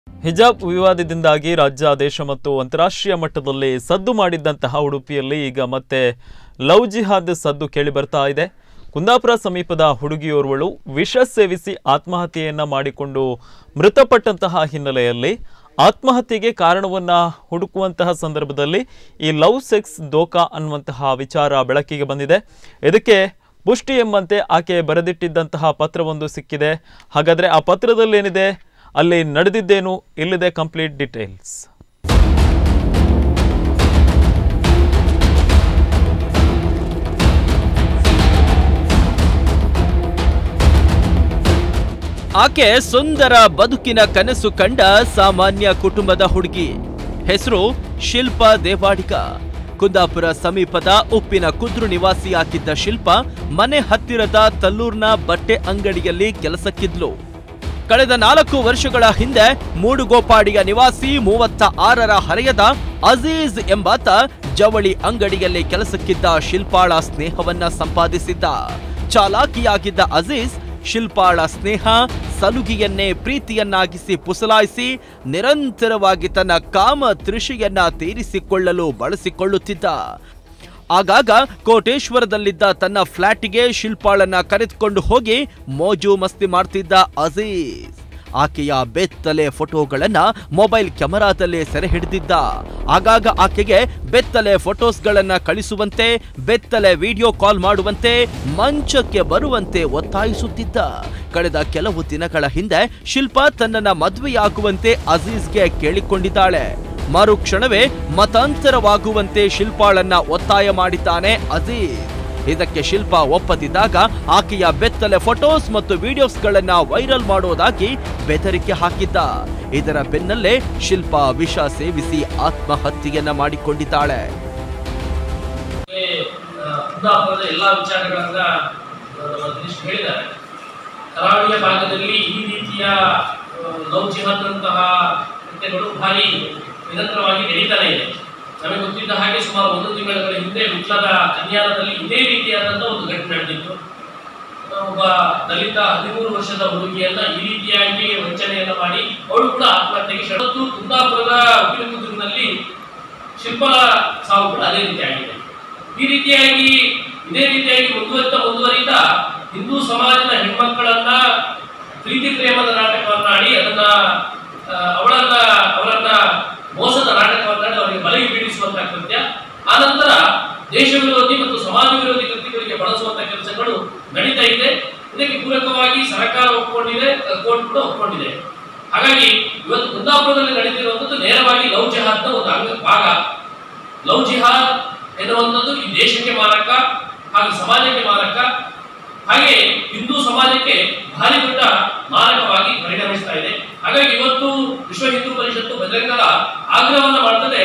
ಹಿಜಾಬ್ ವಿವಾದದಿಂದಾಗಿ ರಾಜ್ಯ ದೇಶ ಮತ್ತು ಅಂತಾರಾಷ್ಟ್ರೀಯ ಮಟ್ಟದಲ್ಲಿ ಸದ್ದು ಮಾಡಿದ್ದಂತಹ ಉಡುಪಿಯಲ್ಲಿ ಈಗ ಮತ್ತೆ ಲವ್ ಜಿಹಾದ್ ಸದ್ದು ಕೇಳಿ ಬರ್ತಾ ಇದೆ ಕುಂದಾಪುರ ಸಮೀಪದ ಹುಡುಗಿಯೋರ್ವಳು ವಿಷ ಸೇವಿಸಿ ಆತ್ಮಹತ್ಯೆಯನ್ನ ಮಾಡಿಕೊಂಡು ಮೃತಪಟ್ಟಂತಹ ಹಿನ್ನೆಲೆಯಲ್ಲಿ ಆತ್ಮಹತ್ಯೆಗೆ ಕಾರಣವನ್ನ ಹುಡುಕುವಂತಹ ಸಂದರ್ಭದಲ್ಲಿ ಈ ಲವ್ ಸೆಕ್ಸ್ ದೋಖಾ ಅನ್ನುವಂತಹ ವಿಚಾರ ಬೆಳಕಿಗೆ ಬಂದಿದೆ ಇದಕ್ಕೆ ಪುಷ್ಟಿ ಎಂಬಂತೆ ಆಕೆ ಬರೆದಿಟ್ಟಿದ್ದಂತಹ ಪತ್ರವೊಂದು ಸಿಕ್ಕಿದೆ ಹಾಗಾದ್ರೆ ಆ ಪತ್ರದಲ್ಲಿ ಏನಿದೆ ಅಲ್ಲಿ ನಡೆದಿದ್ದೇನು ಇಲ್ಲಿದೆ ಕಂಪ್ಲೀಟ್ ಡೀಟೇಲ್ಸ್ ಆಕೆ ಸುಂದರ ಬದುಕಿನ ಕನಸು ಕಂಡ ಸಾಮಾನ್ಯ ಕುಟುಂಬದ ಹುಡುಗಿ ಹೆಸರು ಶಿಲ್ಪಾ ದೇವಾಡಿಗ ಕುಂದಾಪುರ ಸಮೀಪದ ಉಪ್ಪಿನ ಕುದ್ರು ನಿವಾಸಿಯಾಗಿದ್ದ ಶಿಲ್ಪ ಮನೆ ಹತ್ತಿರದ ತಲ್ಲೂರ್ನ ಬಟ್ಟೆ ಅಂಗಡಿಯಲ್ಲಿ ಕೆಲಸಕ್ಕಿದ್ಲು ಕಳೆದ ನಾಲ್ಕು ವರ್ಷಗಳ ಹಿಂದೆ ಮೂಡುಗೋಪಾಡಿಯ ನಿವಾಸಿ ಮೂವತ್ತ ಆರರ ಹರೆಯದ ಅಜೀಜ್ ಎಂಬಾತ ಜವಳಿ ಅಂಗಡಿಯಲ್ಲಿ ಕೆಲಸಕ್ಕಿದ್ದ ಶಿಲ್ಪಾಳ ಸ್ನೇಹವನ್ನ ಸಂಪಾದಿಸಿದ್ದ ಚಾಲಾಕಿಯಾಗಿದ್ದ ಅಜೀಜ್ ಶಿಲ್ಪಾಳ ಸ್ನೇಹ ಸಲುಗಿಯನ್ನೇ ಪ್ರೀತಿಯನ್ನಾಗಿಸಿ ಪುಸಲಾಯಿಸಿ ನಿರಂತರವಾಗಿ ತನ್ನ ಕಾಮ ತೃಷಿಯನ್ನ ತೀರಿಸಿಕೊಳ್ಳಲು ಬಳಸಿಕೊಳ್ಳುತ್ತಿದ್ದ ಆಗಾಗ ಕೋಟೇಶ್ವರದಲ್ಲಿದ್ದ ತನ್ನ ಫ್ಲ್ಯಾಟಿಗೆ ಶಿಲ್ಪಾಳನ್ನ ಕರೆದುಕೊಂಡು ಹೋಗಿ ಮೋಜು ಮಸ್ತಿ ಮಾಡ್ತಿದ್ದ ಅಜೀಜ್ ಆಕೆಯ ಬೆತ್ತಲೆ ಫೋಟೋಗಳನ್ನ ಮೊಬೈಲ್ ಕ್ಯಾಮೆರಾದಲ್ಲಿ ಸೆರೆ ಹಿಡಿದಿದ್ದ ಆಗಾಗ ಆಕೆಗೆ ಬೆತ್ತಲೆ ಫೋಟೋಸ್ಗಳನ್ನ ಕಳಿಸುವಂತೆ ಬೆತ್ತಲೆ ವಿಡಿಯೋ ಕಾಲ್ ಮಾಡುವಂತೆ ಮಂಚಕ್ಕೆ ಬರುವಂತೆ ಒತ್ತಾಯಿಸುತ್ತಿದ್ದ ಕಳೆದ ಕೆಲವು ದಿನಗಳ ಹಿಂದೆ ಶಿಲ್ಪಾ ತನ್ನನ್ನ ಮದುವೆಯಾಗುವಂತೆ ಅಜೀಜ್ಗೆ ಕೇಳಿಕೊಂಡಿದ್ದಾಳೆ ಮರುಕ್ಷಣವೇ ಮತಾಂತರವಾಗುವಂತೆ ಶಿಲ್ಪಾಳನ್ನ ಒತ್ತಾಯ ಮಾಡಿದ್ದಾನೆ ಅಜೀಜ್ ಇದಕ್ಕೆ ಶಿಲ್ಪ ಒಪ್ಪದಿದ್ದಾಗ ಆಕೆಯ ಬೆತ್ತಲೆ ಫೋಟೋಸ್ ಮತ್ತು ವಿಡಿಯೋಸ್ಗಳನ್ನ ವೈರಲ್ ಮಾಡೋದಾಗಿ ಬೆದರಿಕೆ ಹಾಕಿದ್ದ ಇದರ ಬೆನ್ನಲ್ಲೇ ಶಿಲ್ಪ ವಿಷ ಸೇವಿಸಿ ಆತ್ಮಹತ್ಯೆಯನ್ನ ಮಾಡಿಕೊಂಡಿದ್ದಾಳೆ ಮತ್ತೆ, ಆ, ಕುಂದಾಪುರದ ಎಲ್ಲಾ ವಿಚಾರಗಳನ್ನ ನಮ್ಮ ದಿನೇಶ್ ಹೇಳಿದ್ದಾರೆ ಕರಾವಳಿಯ ಭಾಗದಲ್ಲಿ ಈ ರೀತಿಯ ಆ, ಲವ್ ಜಿಹಾದ್ನಂತಹ ಕೃತ್ಯಗಳು ಭಾರಿ ನಿರಂತರವಾಗಿ ನಡೀತಾನೆ ಇದೆ ನಮಗೆ ಗೊತ್ತಿದ್ದ ಹಾಗೆ ಸುಮಾರು ಒಂದು ತಿಂಗಳ ಹಿಂದೆ ವಿಟ್ಲದ ಕನ್ಯಾರದಲ್ಲಿ ಇದೇ ರೀತಿಯಾದಂತಹ ಒಂದು ಘಟನೆ ನಡೆದಿತ್ತು ಆ, ಒಬ್ಬ ದಲಿತ ಹದಿಮೂರು ವರ್ಷದ ಹುಡುಗಿಯನ್ನ ಈ ರೀತಿಯಾಗಿ ವಂಚನೆಯನ್ನ ಮಾಡಿ ಅವಳು ಕೂಡ ಆತ್ಮಹತ್ಯೆಗೆ ಷಡತ್ತು ಕುಂದಾಪುರದ ಉಪ್ಪಿನಕುದುರಿನಲ್ಲಿ ಶಿಲ್ಪಲ ಸಾವು ಕೂಡ ಅದೇ ರೀತಿಯಾಗಿದೆ ಈ ರೀತಿಯಾಗಿ ಇದೇ ರೀತಿಯಾಗಿ ಮುಂದುವರಿತಾ ಮುಂದುವರಿತಾ ಹಿಂದೂ ಸಮಾಜದ ಹೆಣ್ಮಕ್ಕಳನ್ನ ಪ್ರೀತಿ ಪ್ರೇಮದ ನಾಟಕವನ್ನ ಆಡಿ ಅದನ್ನ ಆ, ಅವಳನ್ನ ಅವರನ್ನ ಮೋಸದ ನಾಟಕವನ್ನಾಡಿ ಅವರಿಗೆ ಬಲಿಗೆ ಬೀಳಿಸುವಂತಹ ಕೃತ್ಯ ಆನಂತರ ದೇಶ ವಿರೋಧಿ ಮತ್ತು ಸಮಾಜ ವಿರೋಧಿ ಕೃತ್ಯಗಳಿಗೆ ಬಳಸುವಂತಹ ಕೆಲಸಗಳು ನಡೀತಾ ಇದೆ ಇದಕ್ಕೆ ಪೂರಕವಾಗಿ ಸರ್ಕಾರ ಒಪ್ಪಿಕೊಂಡಿದೆ ಕೋರ್ಟ್ ಕೂಡ ಒಪ್ಪಿಕೊಂಡಿದೆ ಹಾಗಾಗಿ ಇವತ್ತು ಕುಂದಾಪುರದಲ್ಲಿ ನಡೀತಿರುವಂತದ್ದು ನೇರವಾಗಿ ಲವ್ ಜಿಹಾದ್ನ ಒಂದು ಅಂಗ ಭಾಗ ಲವ್ ಜಿಹಾದ್ ಎನ್ನುವಂಥದ್ದು ಈ ದೇಶಕ್ಕೆ ಮಾರಕ ಹಾಗೂ ಸಮಾಜಕ್ಕೆ ಮಾರಕ ಹಾಗೆ ಹಿಂದೂ ಸಮಾಜಕ್ಕೆ ಭಾರಿ ದೊಡ್ಡ ಮಾರಕವಾಗಿ ಪರಿಣಮಿಸ್ತಾ ಇದೆ ಹಾಗಾಗಿ ಇವತ್ತು ವಿಶ್ವ ಹಿಂದೂ ಪರಿಷತ್ತು ಬಜರಂಗದ ಆಗ್ರಹವನ್ನ ಮಾಡ್ತದೆ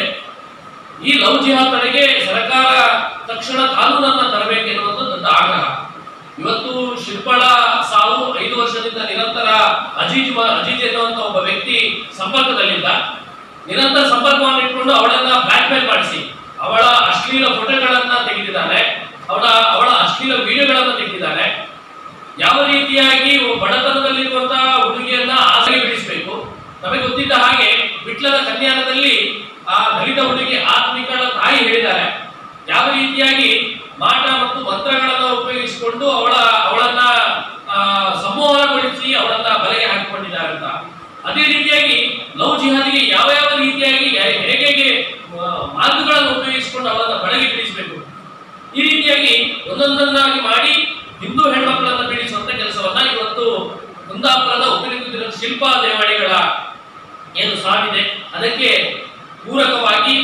ಈ ಲವ್ ಜಿಹಾದ್ ತಡೆಗೆ ಸರ್ಕಾರ ತಕ್ಷಣ ಕಾನೂನನ್ನ ತರಬೇಕು ಎನ್ನುವಂಥ ದೊಡ್ಡ ಆಗ್ರಹ ಇವತ್ತು ಶಿಲ್ಪಳ ಸಾವು ಐದು ವರ್ಷದಿಂದ ನಿರಂತರ ಅಜೀಜ್ ಮ- ಅಜೀಜ್ ಎನ್ನುವಂತ ಒಬ್ಬ ವ್ಯಕ್ತಿ ಸಂಪರ್ಕದಲ್ಲಿದ್ದ ನಿರಂತರ ಸಂಪರ್ಕವನ್ನು ಇಟ್ಕೊಂಡು ಅವಳನ್ನ ಬ್ಲಾಕ್ ಮೇಲ್ ಮಾಡಿಸಿ ಅವಳ ಅಶ್ಲೀಲ ಫೋಟೋಗಳನ್ನ ತೆಗೆದಿದ್ದಾನೆ ಅವಳ ಅವಳ ಅಶ್ಲೀಲ ವಿಡಿಯೋಗಳನ್ನ ತೆಗೆದಿದ್ದಾನೆ ಯಾವ ರೀತಿಯಾಗಿ ಒಬ್ಬ ಬಡತನದಲ್ಲಿರುವಂತಹ ಹುಡುಗಿಯನ್ನ ಆಸೆಗೆ ಬಿಡಿಸಬೇಕು ನಮಗೆ ಗೊತ್ತಿದ್ದ ಹಾಗೆ ವಿಟ್ಲದ ಕನ್ಯಾನದಲ್ಲಿ ಆ ದಲಿತ ಹುಡುಗಿ ಆತ್ಮಿಕಳ ತಾಯಿ ಹೇಳಿದ್ದಾರೆ ಯಾವ ರೀತಿಯಾಗಿ ಮಾಟ ಮತ್ತು ಮಂತ್ರಗಳನ್ನ ಉಪಯೋಗಿಸಿಕೊಂಡು ಅವಳ ಅವಳನ್ನ ಆ, ಸಂಮೋಹನಗೊಳಿಸಿ ಅವಳನ್ನ ಬಲೆಗೆ ಹಾಕಿಕೊಂಡಿದ್ದಾರೆ ಅಂತ ಅದೇ ರೀತಿಯಾಗಿ ಲವ್ ಜಿಹಾದಿಗೆ ಯಾವ ಯಾವ ರೀತಿಯಾಗಿ ಹೇ- ಹೇಗೆ ಹೇಗೆ ಆ, ಮಾರ್ಗಗಳನ್ನು ಉಪಯೋಗಿಸಿಕೊಂಡು ಅವಳನ್ನ ಬಲೆಗೆ ಬೀಳಿಸಬೇಕು ಈ ರೀತಿಯಾಗಿ ಒಂದೊಂದನ್ನಾಗಿ ಮಾಡಿ ಹಿಂದೂ ಹೆಣ್ಮಕ್ಕಳನ್ನ ಬೀಳಿಸುವಂತ ಕೆಲಸವನ್ನ ಇವತ್ತು ಕುಂದಾಪುರದ ಉಪನಿಕುದಿನ ಶಿಲ್ಪಾ ದೇವಾಡಿಗಳ ಏನು ಸಾವಿದೆ ಅದಕ್ಕೆ ಪೂರಕವಾಗಿ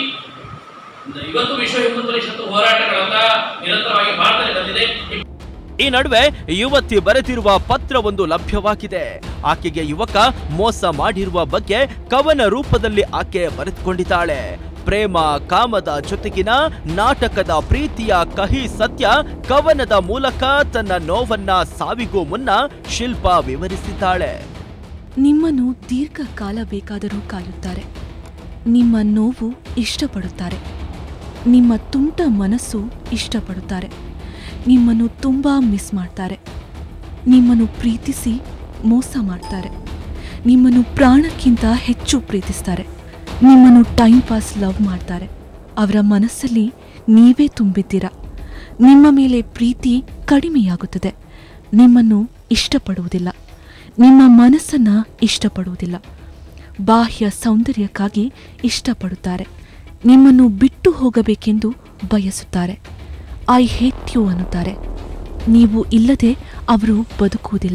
ಇವತ್ತು ವಿಶ್ವ ಹಿಂದೂ ಪರಿಷತ್ತು ಹೋರಾಟಗಳನ್ನ ನಿರಂತರವಾಗಿ ಮಾಡ್ತಾನೆ ಬಂದಿದೆ ಈ ನಡುವೆ ಯುವತಿ ಬರೆದಿರುವ ಪತ್ರವೊಂದು ಲಭ್ಯವಾಗಿದೆ ಆಕೆಗೆ ಯುವಕ ಮೋಸ ಮಾಡಿರುವ ಬಗ್ಗೆ ಕವನ ರೂಪದಲ್ಲಿ ಆಕೆ ಬರೆದುಕೊಂಡಿದ್ದಾಳೆ ಪ್ರೇಮ ಕಾಮದ ಜೊತೆಗಿನ ನಾಟಕದ ಪ್ರೀತಿಯ ಕಹಿ ಸತ್ಯ ಕವನದ ಮೂಲಕ ತನ್ನ ನೋವನ್ನ ಸಾವಿಗೂ ಮುನ್ನ ಶಿಲ್ಪ ವಿವರಿಸಿದ್ದಾಳೆ ನಿಮ್ಮನ್ನು ದೀರ್ಘಕಾಲ ಬೇಕಾದರೂ ಕಾಯುತ್ತಾರೆ ನಿಮ್ಮ ನೋವು ಇಷ್ಟಪಡುತ್ತಾರೆ ನಿಮ್ಮ ತುಂಟ ಮನಸ್ಸು ಇಷ್ಟಪಡುತ್ತಾರೆ ನಿಮ್ಮನ್ನು ತುಂಬ ಮಿಸ್ ಮಾಡ್ತಾರೆ ನಿಮ್ಮನ್ನು ಪ್ರೀತಿಸಿ ಮೋಸ ಮಾಡ್ತಾರೆ ನಿಮ್ಮನ್ನು ಪ್ರಾಣಕ್ಕಿಂತ ಹೆಚ್ಚು ಪ್ರೀತಿಸ್ತಾರೆ ನಿಮ್ಮನ್ನು ಟೈಮ್ ಪಾಸ್ ಲವ್ ಮಾಡ್ತಾರೆ ಅವರ ಮನಸ್ಸಲ್ಲಿ ನೀವೇ ತುಂಬಿದ್ದೀರಾ ನಿಮ್ಮ ಮೇಲೆ ಪ್ರೀತಿ ಕಡಿಮೆಯಾಗುತ್ತದೆ ನಿಮ್ಮನ್ನು ಇಷ್ಟಪಡುವುದಿಲ್ಲ ನಿಮ್ಮ ಮನಸ್ಸನ್ನ ಇಷ್ಟಪಡುವುದಿಲ್ಲ ಬಾಹ್ಯ ಸೌಂದರ್ಯಕ್ಕಾಗಿ ಇಷ್ಟಪಡುತ್ತಾರೆ ನಿಮ್ಮನ್ನು ಬಿಟ್ಟು ಹೋಗಬೇಕೆಂದು ಬಯಸುತ್ತಾರೆ ಐ ಹೇಟ್ ಯು ಅನ್ನುತ್ತಾರೆ ನೀವು ಇಲ್ಲದೆ ಅವರು ಬದುಕುವುದಿಲ್ಲ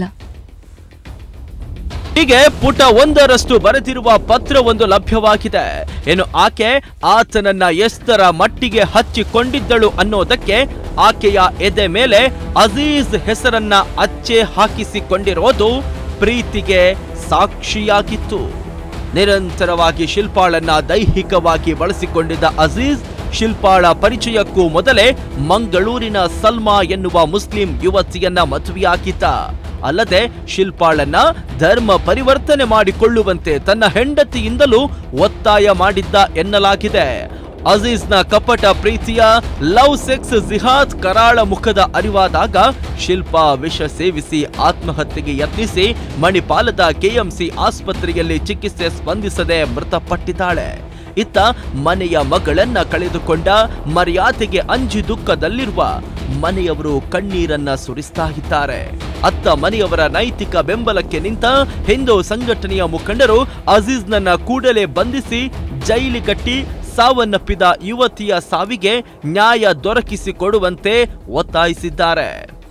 ಹೀಗೆ ಪುಟ ಒಂದರಷ್ಟು ಬರೆದಿರುವ ಪತ್ರವೊಂದು ಲಭ್ಯವಾಗಿದೆ ಏನು ಆಕೆ ಆತನನ್ನ ಎಷ್ಟರ ಮಟ್ಟಿಗೆ ಹಚ್ಚಿಕೊಂಡಿದ್ದಳು ಅನ್ನೋದಕ್ಕೆ ಆಕೆಯ ಎದೆ ಮೇಲೆ ಅಜೀಜ್ ಹೆಸರನ್ನ ಅಚ್ಚೆ ಹಾಕಿಸಿಕೊಂಡಿರೋದು ಪ್ರೀತಿಗೆ ಸಾಕ್ಷಿಯಾಗಿತ್ತು ನಿರಂತರವಾಗಿ ಶಿಲ್ಪಾಳನ್ನ ದೈಹಿಕವಾಗಿ ಬಳಸಿಕೊಂಡಿದ್ದ ಅಜೀಜ್ ಶಿಲ್ಪಾಳ ಪರಿಚಯಕ್ಕೂ ಮೊದಲೇ ಮಂಗಳೂರಿನ ಸಲ್ಮಾ ಎನ್ನುವ ಮುಸ್ಲಿಂ ಯುವತಿಯನ್ನ ಮದುವೆಯಾಗಿದ್ದ ಅಲ್ಲದೆ ಶಿಲ್ಪಾಳನ್ನ ಧರ್ಮ ಪರಿವರ್ತನೆ ಮಾಡಿಕೊಳ್ಳುವಂತೆ ತನ್ನ ಹೆಂಡತಿಯಿಂದಲೂ ಒತ್ತಾಯ ಮಾಡಿದ್ದ ಎನ್ನಲಾಗಿದೆ ಅಜೀಜ್ನ ಕಪಟ ಪ್ರೀತಿಯ ಲವ್ ಸೆಕ್ಸ್ ಜಿಹಾದ್ ಕರಾಳ ಮುಖದ ಅರಿವಾದಾಗ ಶಿಲ್ಪಾ ವಿಷ ಸೇವಿಸಿ ಆತ್ಮಹತ್ಯೆಗೆ ಯತ್ನಿಸಿ ಮಣಿಪಾಲದ ಕೆಎಂಸಿ ಆಸ್ಪತ್ರೆಯಲ್ಲಿ ಚಿಕಿತ್ಸೆ ಸ್ಪಂದಿಸದೆ ಮೃತಪಟ್ಟಿದ್ದಾಳೆ ಇತ್ತ ಮನೆಯ ಮಗಳನ್ನ ಕಳೆದುಕೊಂಡ ಮರ್ಯಾದೆಗೆ ಅಂಜಿ ದುಃಖದಲ್ಲಿರುವ ಮನೆಯವರು ಕಣ್ಣೀರನ್ನ ಸುರಿಸ್ತಾ ಇದ್ದಾರೆ ಅತ್ತ ಮನೆಯವರ ನೈತಿಕ ಬೆಂಬಲಕ್ಕೆ ನಿಂತ ಹಿಂದೂ ಸಂಘಟನೆಯ ಮುಖಂಡರು ಅಜೀಜ್ನನ್ನ ಕೂಡಲೇ ಬಂಧಿಸಿ ಜೈಲಿಗಟ್ಟಿ ಸಾವನ್ನಪ್ಪಿದ ಯುವತಿಯ ಸಾವಿಗೆ ನ್ಯಾಯ ದೊರಕಿಸಿಕೊಡುವಂತೆ ಒತ್ತಾಯಿಸಿದ್ದಾರೆ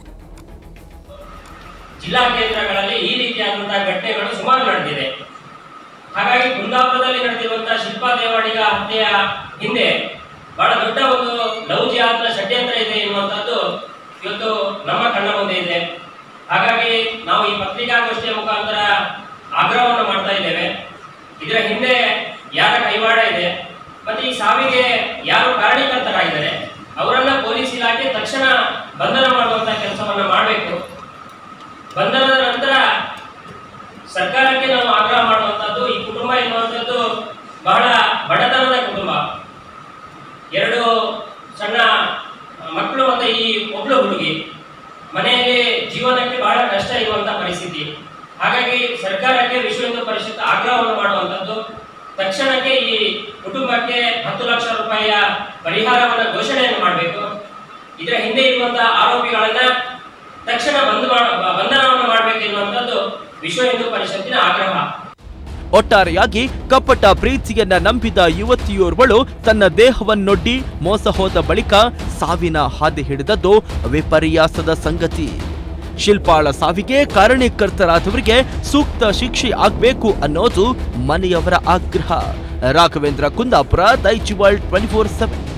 ಜಿಲ್ಲಾ ಕೇಂದ್ರಗಳಲ್ಲಿ ಈ ರೀತಿಯಾದಂತಹ ಘಟನೆಗಳು ಸುಮಾರು ನಡೆದಿದೆ ಹಾಗಾಗಿ ಕುಂದಾಪುರದಲ್ಲಿ ನಡೆದಿರುವಂತಹ ಶಿಲ್ಪಾ ದೇವಾಡಿಗ ಹತ್ಯೆಯ ಹಿಂದೆ ಬಹಳ ದೊಡ್ಡ ಒಂದು ಲವ್ ಜಿಹಾದ್ನ ಷಡ್ಯಂತ್ರ ಇದೆ ಎನ್ನುವಂಥದ್ದು ಇವತ್ತು ನಮ್ಮ ಕಣ್ಣ ಮುಂದೆ ಇದೆ ಹಾಗಾಗಿ ನಾವು ಈ ಪತ್ರಿಕಾಗೋಷ್ಠಿಯ ಮುಖಾಂತರ ಆಗ್ರಹವನ್ನು ಮಾಡ್ತಾ ಇದ್ದೇವೆ ಇದರ ಹಿಂದೆ ಯಾರ ಕೈವಾಡ ಇದೆ ಮತ್ತೆ ಈ ಸಾವಿಗೆ ಯಾರು ಕಾರಣೀಕರ್ತರಾಗಿದ್ದಾರೆ ಅವರನ್ನ ಪೊಲೀಸ್ ಇಲಾಖೆ ತಕ್ಷಣ ಬಂಧನ ಮಾಡುವಂತಹ ಕೆಲಸವನ್ನ ಮಾಡಬೇಕು ಬಂಧನದ ನಂತರ ಸರ್ಕಾರಕ್ಕೆ ನಾವು ಆಗ್ರಹ ಮಾಡುವಂತದ್ದು ಈ ಕುಟುಂಬ ಎನ್ನುವಂಥದ್ದು ಬಹಳ ಬಡತನದ ಕುಟುಂಬ ಎರಡು ಸಣ್ಣ ಮಕ್ಕಳು ಮತ್ತೆ ಈ ಒಬ್ಳು ಹುಡುಗಿ ಮನೆಯಲ್ಲಿ ಜೀವನಕ್ಕೆ ಬಹಳ ಕಷ್ಟ ಇರುವಂತಹ ಪರಿಸ್ಥಿತಿ ಹಾಗಾಗಿ ಸರ್ಕಾರಕ್ಕೆ ವಿಶ್ವ ಹಿಂದೂ ಪರಿಷತ್ ಆಗ್ರಹವನ್ನು ಮಾಡುವಂಥದ್ದು ತಕ್ಷಣಕ್ಕೆ ಈ ಕುಟುಂಬಕ್ಕೆ ಹತ್ತು ಲಕ್ಷ ರೂಪಾಯಿಯ ಪರಿಹಾರವನ್ನು ಘೋಷಣೆಯನ್ನು ಮಾಡಬೇಕು ಇದರ ಹಿಂದೆ ಇರುವಂತಹ ಆರೋಪಿಗಳನ್ನ ತಕ್ಷಣ ಬಂದ್ ಮಾಡ ಬಂಧನವನ್ನು ಮಾಡಬೇಕೆನ್ನುವಂಥದ್ದು ವಿಶ್ವ ಹಿಂದೂ ಪರಿಷತ್ತಿನ ಆಗ್ರಹ ಒಟ್ಟಾರೆಯಾಗಿ ಕಪಟ ಪ್ರೀತಿಯನ್ನ ನಂಬಿದ ಯುವತಿಯೋರ್ವಳು ತನ್ನ ದೇಹವನ್ನೊಡ್ಡಿ ಮೋಸ ಹೋದ ಬಳಿಕ ಸಾವಿನ ಹಾದಿ ಹಿಡಿದದ್ದು ವಿಪರ್ಯಾಸದ ಸಂಗತಿ ಶಿಲ್ಪಾಳ ಸಾವಿಗೆ ಕಾರಣೀಕರ್ತರಾದವರಿಗೆ ಸೂಕ್ತ ಶಿಕ್ಷೆ ಆಗ್ಬೇಕು ಅನ್ನೋದು ಮನೆಯವರ ಆಗ್ರಹ Raghavendra Kundapura Daiji world twenty four seven